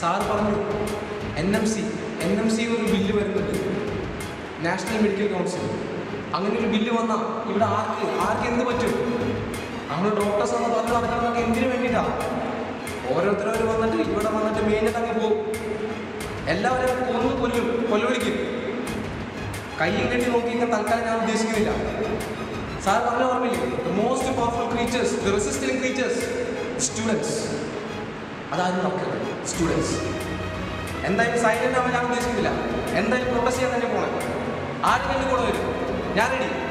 sir പറഞ്ഞു N M C N M C ഒരു bill വരുന്നുണ്ട് നാഷണൽ മെഡിക്കൽ കൗൺസിൽ അങ്ങനെ ഒരു ബില്ല് വന്നാൽ ഇവിടെ ആർക്ക് ആർക്ക് എന്ത് പറ്റും നമ്മൾ ഡോക്ടേഴ്സ് എന്ന് പറഞ്ഞ് നടക്കുന്നതൊക്കെ എന്തിനു വേണ്ടിയിട്ടാണ് ഓരോരുത്തരവർ വന്നിട്ട് ഇവിടെ വന്നിട്ട് മേഞ്ഞിട്ട് അങ്ങ് പോകും എല്ലാവരും കൊന്നു കൊല്ലും കൊല്ലുവിളിക്കും കയ്യും കെട്ടി നോക്കിയിട്ട് തൽക്കാലം ഞാൻ ഉദ്ദേശിക്കുന്നില്ല സാർ പറഞ്ഞ ഓർമ്മയില്ലേ the most powerful creatures the resisting creatures students അതായിരുന്നു നമുക്ക് സ്റ്റുഡൻസ് എന്തായാലും സൈലന്റ് ആവാൻ ഞാൻ ഉദ്ദേശിക്കുന്നില്ല എന്തായാലും പ്രൊട്ടസ്റ്റ് ചെയ്യാൻ തന്നെ പോകണം ആരും എൻ്റെ കൂടെ വരും ഞാൻ റെഡി